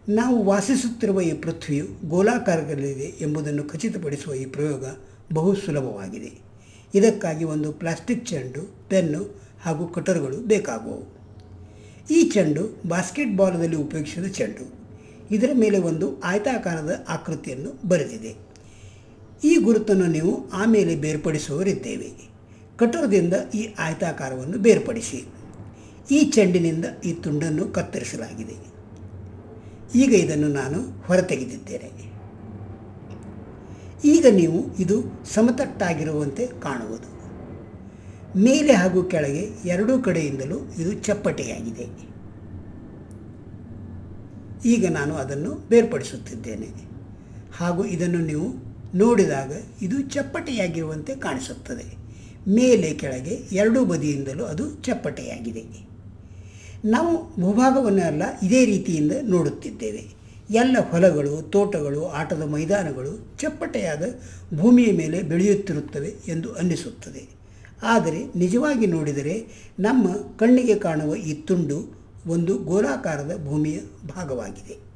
ನಾವು ವಾಸಿಸುತ್ತಿರುವ ಈ ಪೃಥ್ವಿಯು ಗೋಲಾಕಾರದಲ್ಲಿದೆ ಎಂಬುದನ್ನು ಖಚಿತಪಡಿಸುವ ಈ ಪ್ರಯೋಗ ಬಹು ಸುಲಭವಾಗಿದೆ ಇದಕ್ಕಾಗಿ ಒಂದು ಪ್ಲಾಸ್ಟಿಕ್ ಚೆಂಡು ಪೆನ್ನು ಹಾಗೂ ಕಟರ್ಗಳು ಬೇಕಾಗುವವು ಈ ಚೆಂಡು ಬಾಸ್ಕೆಟ್ಬಾಲ್ದಲ್ಲಿ ಉಪಯೋಗಿಸಿದ ಚೆಂಡು ಇದರ ಮೇಲೆ ಒಂದು ಆಯತಾಕಾರದ ಆಕೃತಿಯನ್ನು ಬರೆದಿದೆ ಈ ಗುರುತನ್ನು ನೀವು ಆಮೇಲೆ ಬೇರ್ಪಡಿಸುವವರಿದ್ದೇವೆ ಕಟರ್ದಿಂದ ಈ ಆಯತಾಕಾರವನ್ನು ಬೇರ್ಪಡಿಸಿ ಈ ಚೆಂಡಿನಿಂದ ಈ ತುಂಡನ್ನು ಕತ್ತರಿಸಲಾಗಿದೆ ಈಗ ಇದನ್ನು ನಾನು ಹೊರತೆಗೆದಿದ್ದೇನೆ ಈಗ ನೀವು ಇದು ಸಮತಟ್ಟಾಗಿರುವಂತೆ ಕಾಣುವುದು ಮೇಲೆ ಹಾಗೂ ಕೆಳಗೆ ಎರಡೂ ಕಡೆಯಿಂದಲೂ ಇದು ಚಪ್ಪಟೆಯಾಗಿದೆ ಈಗ ನಾನು ಅದನ್ನು ಬೇರ್ಪಡಿಸುತ್ತಿದ್ದೇನೆ ಹಾಗೂ ಇದನ್ನು ನೀವು ನೋಡಿದಾಗ ಇದು ಚಪ್ಪಟೆಯಾಗಿರುವಂತೆ ಕಾಣಿಸುತ್ತದೆ ಮೇಲೆ ಕೆಳಗೆ ಎರಡೂ ಬದಿಯಿಂದಲೂ ಅದು ಚಪ್ಪಟೆಯಾಗಿದೆ ನಾವು ಭೂಭಾಗವನ್ನೆಲ್ಲ ಇದೇ ರೀತಿಯಿಂದ ನೋಡುತ್ತಿದ್ದೇವೆ ಎಲ್ಲ ಹೊಲಗಳು ತೋಟಗಳು ಆಟದ ಮೈದಾನಗಳು ಚಪ್ಪಟೆಯಾದ ಭೂಮಿಯ ಮೇಲೆ ಬೆಳೆಯುತ್ತಿರುತ್ತವೆ ಎಂದು ಅನ್ನಿಸುತ್ತದೆ ಆದರೆ ನಿಜವಾಗಿ ನೋಡಿದರೆ ನಮ್ಮ ಕಣ್ಣಿಗೆ ಕಾಣುವ ಈ ತುಂಡು ಒಂದು ಗೋಲಾಕಾರದ ಭೂಮಿಯ ಭಾಗವಾಗಿದೆ